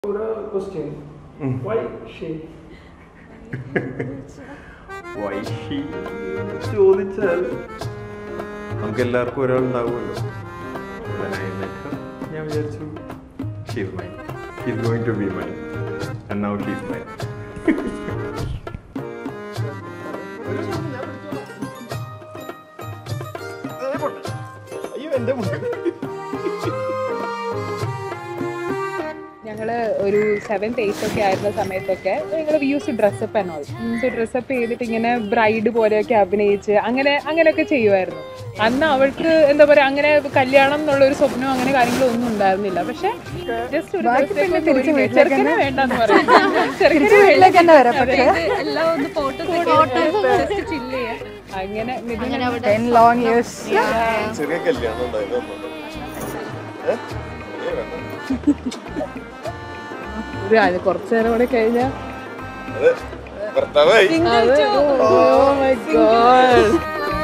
ഒരു question why ഷേ വൈഷി ചോദിച്ചാൽ നമുക്ക് എല്ലാവർക്കും ഒരാളുണ്ടാവുമല്ലോ അതിനായിട്ട് ഞാൻ വിചാരിച്ചു she's mine she's going to be mine and now she's mine അയ്യോ എൻ്റെ ഞങ്ങള് ഒരു സെവൻത് എയ്ത്ത് ഒക്കെ ആയിരുന്ന സമയത്തൊക്കെ ഞങ്ങൾ use dress up and all so dress up ചെയ്തിട്ട് ഇങ്ങനെ ബ്രൈഡ് പോലെയൊക്കെ അഭിനയിച്ച് അങ്ങനെ അങ്ങനെയൊക്കെ ചെയ്യുമായിരുന്നു അന്ന് അവൾക്ക് എന്താ പറയാ അങ്ങനെ കല്യാണം എന്നുള്ള ഒരു സ്വപ്നം അങ്ങനെ കാര്യങ്ങളൊന്നും ഉണ്ടായിരുന്നില്ല പക്ഷെ ജസ്റ്റ് ഒരു ബാക്കി dress പിന്നെ ഒക്കെ തിരിച്ച് ഒരു വീട്ടിലേക്ക് ചെറുക്കനെ തന്നെ- വേണ്ടെന്ന് പറയും ചെറുക്കനെ തിരിച്ച് വീട്ടിലേക്ക് തന്നെ വരാം അതെ, പക്ഷേ ഇത് എല്ലാം ഒന്ന് ഫോട്ടോസ് ചില്ല് ചെയ്യാം അങ്ങനെ മിഥുന ടെൻ ലോങ് ഇയേഴ്സ് ചെറിയ കല്യാണം ഉണ്ടായിരുന്നു ഒരു അത് കുറച്ചു നേരം കൂടെ കഴിഞ്ഞാൽ ഭർത്താവായി Oh my god.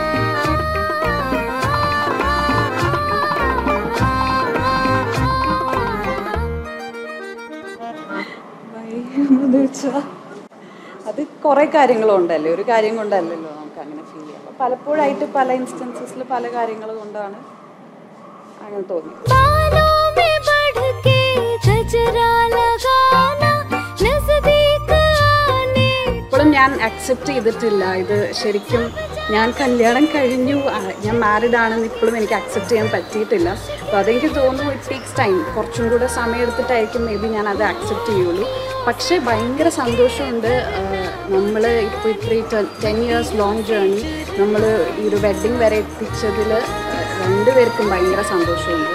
എന്ന് വെച്ചാ അത് കുറേ കാര്യങ്ങളുണ്ടല്ലേ ഒരു കാര്യം കൊണ്ടല്ലല്ലോ നമുക്ക് അങ്ങനെ ഫീൽ ചെയ്യാം അപ്പോൾ പലപ്പോഴായിട്ട് പല ഇൻസ്റ്റൻസസിൽ പല കാര്യങ്ങൾ കൊണ്ടാണ് അങ്ങനെ തോന്നിയത് बालों में बढ़ के गजरा लगाना नजदीक आने ഇപ്പോഴും ഞാൻ അക്സെപ്റ്റ് ചെയ്തിട്ടില്ല ഇത് ശരിക്കും ഞാൻ കല്യാണം കഴിഞ്ഞു ആ, ഞാൻ മാരിഡ് ആണെന്ന് ഇപ്പോഴും എനിക്ക് അക്സെപ്റ്റ് ചെയ്യാൻ പറ്റിയിട്ടില്ല അപ്പോൾ അതെനിക്ക് തോന്നുന്നു ഇറ്റ് ടേക്സ് ടൈം കുറച്ചും കൂടെ സമയം എടുത്തിട്ടായിരിക്കും മേ ബി ഞാൻ അത് അക്സെപ്റ്റ് ചെയ്യുള്ളൂ പക്ഷേ ഭയങ്കര സന്തോഷമുണ്ട് നമ്മൾ ഇപ്പോൾ ഇത്രയും ടെൻ ഇയേഴ്സ് ലോങ് ജേർണി നമ്മൾ ഈ ഒരു വെഡ്ഡിങ് വരെ എത്തിച്ചതിൽ രണ്ടുപേർക്കും ഭയങ്കര സന്തോഷമുണ്ട്